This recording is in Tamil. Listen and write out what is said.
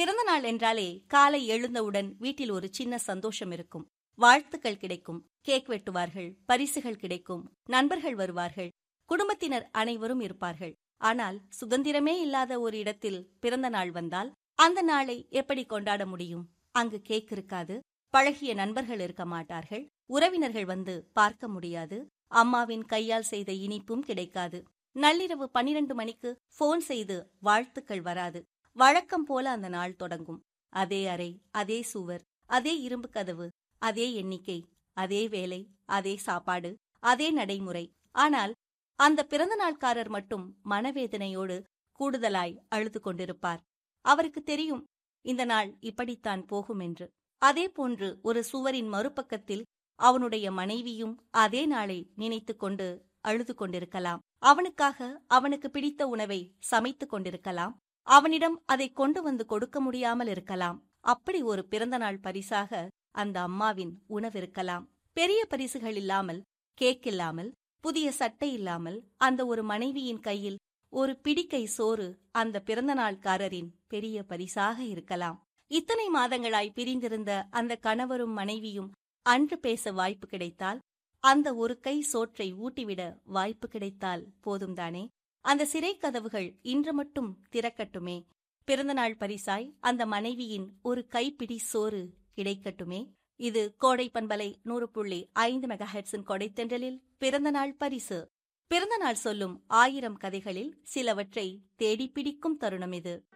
பிறந்த நாள் என்றாலே காலை எழுந்தவுடன் வீட்டில் ஒரு சின்ன சந்தோஷம் இருக்கும் வாழ்த்துக்கள் கிடைக்கும் கேக் வெட்டுவார்கள் பரிசுகள் கிடைக்கும் நண்பர்கள் வருவார்கள் குடும்பத்தினர் அனைவரும் இருப்பார்கள் ஆனால் சுதந்திரமே இல்லாத ஒரு இடத்தில் பிறந்த நாள் வந்தால் அந்த நாளை எப்படி கொண்டாட முடியும் அங்கு கேக் இருக்காது பழகிய நண்பர்கள் இருக்க மாட்டார்கள் உறவினர்கள் வந்து பார்க்க முடியாது அம்மாவின் கையால் செய்த இனிப்பும் கிடைக்காது நள்ளிரவு பன்னிரண்டு மணிக்கு போன் செய்து வாழ்த்துக்கள் வராது வழக்கம் போல அந்த நாள் தொடங்கும் அதே அறை அதே சுவர் அதே இரும்பு கதவு அதே எண்ணிக்கை அதே வேலை அதே சாப்பாடு அதே நடைமுறை ஆனால் அந்த பிறந்த நாள்காரர் மட்டும் மனவேதனையோடு கூடுதலாய் அழுது கொண்டிருப்பார் அவருக்கு தெரியும் இந்த நாள் இப்படித்தான் போகும் என்று அதே போன்று ஒரு சுவரின் மறுபக்கத்தில் அவனுடைய மனைவியும் அதே நாளை நினைத்துக் கொண்டு அழுது கொண்டிருக்கலாம் அவனுக்காக அவனுக்கு பிடித்த உணவை சமைத்துக் கொண்டிருக்கலாம் அவனிடம் அதை கொண்டு வந்து கொடுக்க முடியாமல் இருக்கலாம் அப்படி ஒரு பிறந்தநாள் பரிசாக அந்த அம்மாவின் உணவிருக்கலாம் பெரிய பரிசுகள் இல்லாமல் கேக் இல்லாமல் புதிய சட்டை இல்லாமல் அந்த ஒரு மனைவியின் கையில் ஒரு பிடிக்கை சோறு அந்த பிறந்தநாள்காரரின் பெரிய பரிசாக இருக்கலாம் இத்தனை மாதங்களாய் பிரிந்திருந்த அந்த கணவரும் மனைவியும் அன்று பேச வாய்ப்பு கிடைத்தால் அந்த ஒரு கை சோற்றை ஊட்டிவிட வாய்ப்பு கிடைத்தால் போதும்தானே அந்த சிறை கதவுகள் இன்று மட்டும் திறக்கட்டுமே பிறந்தநாள் பரிசாய் அந்த மனைவியின் ஒரு கைப்பிடி சோறு கிடைக்கட்டுமே இது கோடை பண்பலை நூறு புள்ளி ஐந்து மெகாஹெட்ஸின் கொடைத்தென்றலில் பிறந்தநாள் பரிசு பிறந்தநாள் சொல்லும் ஆயிரம் கதைகளில் சிலவற்றை தேடிப்பிடிக்கும் தருணம் இது